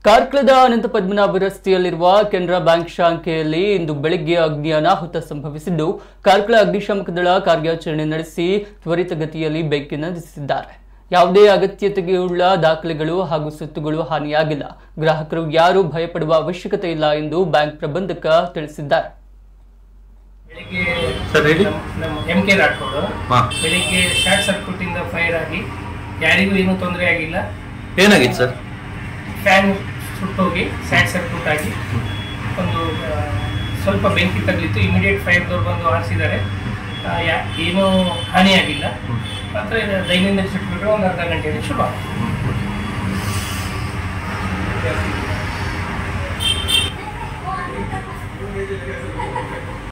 ಕಾರ್ಕಳದ ಅನಂತ ಪದ್ಮನಾಭ ರಸ್ತೆಯಲ್ಲಿರುವ ಕೆನರಾ ಬ್ಯಾಂಕ್ ಶಾಖೆಯಲ್ಲಿ ಇಂದು ಬೆಳಗ್ಗೆ ಅಗ್ನಿ ಅನಾಹುತ ಸಂಭವಿಸಿದ್ದು ಕಾರ್ಕಳ ಅಗ್ನಿಶಾಮಕ ದಳ ಕಾರ್ಯಾಚರಣೆ ನಡೆಸಿ ತ್ವರಿತಗತಿಯಲ್ಲಿ ಬೆಂಕಿ ನಂದಿಸಿದ್ದಾರೆ ಯಾವುದೇ ಅಗತ್ಯತೆಯುಳ್ಳ ದಾಖಲೆಗಳು ಹಾಗೂ ಸೊತ್ತುಗಳು ಹಾನಿಯಾಗಿಲ್ಲ ಗ್ರಾಹಕರು ಯಾರೂ ಭಯಪಡುವ ಅವಶ್ಯಕತೆ ಇಲ್ಲ ಎಂದು ಬ್ಯಾಂಕ್ ಪ್ರಬಂಧಕ ತಿಳಿಸಿದ್ದಾರೆ ಬೆಳಿಗ್ಗೆ ಸರ್, ಹೇಳಿ. ನಮ್ಮ- ನಮ್ಮ ಎಂ ಕೆ ರಾಠೋಡ್ ಹಾ. ಬೆಳಿಗ್ಗೆ ಶಾರ್ಟ್ ಸರ್ಕ್ಯೂಟ್ ಇಂದ ಫೈರ್ ಆಗಿ ಯಾರಿಗೂ ಏನೂ ತೊಂದರೆ ಆಗಿಲ್ಲ ಏನಾಗಿತ್ತು ಸರ್ ಫ್ಯಾನ್ ಸುಟ್ಟೋಗಿ ಶಾರ್ಟ್ ಸರ್ಕ್ಯೂಟ್ ಆಗಿ ಒಂದು ಆ, ಸ್ವಲ್ಪ ಬೆಂಕಿ ತಗಲಿತ್ತು ಇಮಿಡಿಯೇಟ್ ಫೈರ್ದವ್ರು ಬಂದು ಆರಿಸಿದ್ದಾರೆ ಆ, ಯಾ- ಏನೂ ಹಾನಿಯಾಗಿಲ್ಲ ಮಾತ್ರ ಇದು ದೈನಂದಿನ ಚಟುವಟಿಕೆ ಒಂದು ಅರ್ಧ ಗಂಟೆಯಲ್ಲಿ ಶುರು ಆಗುತ್ತೆ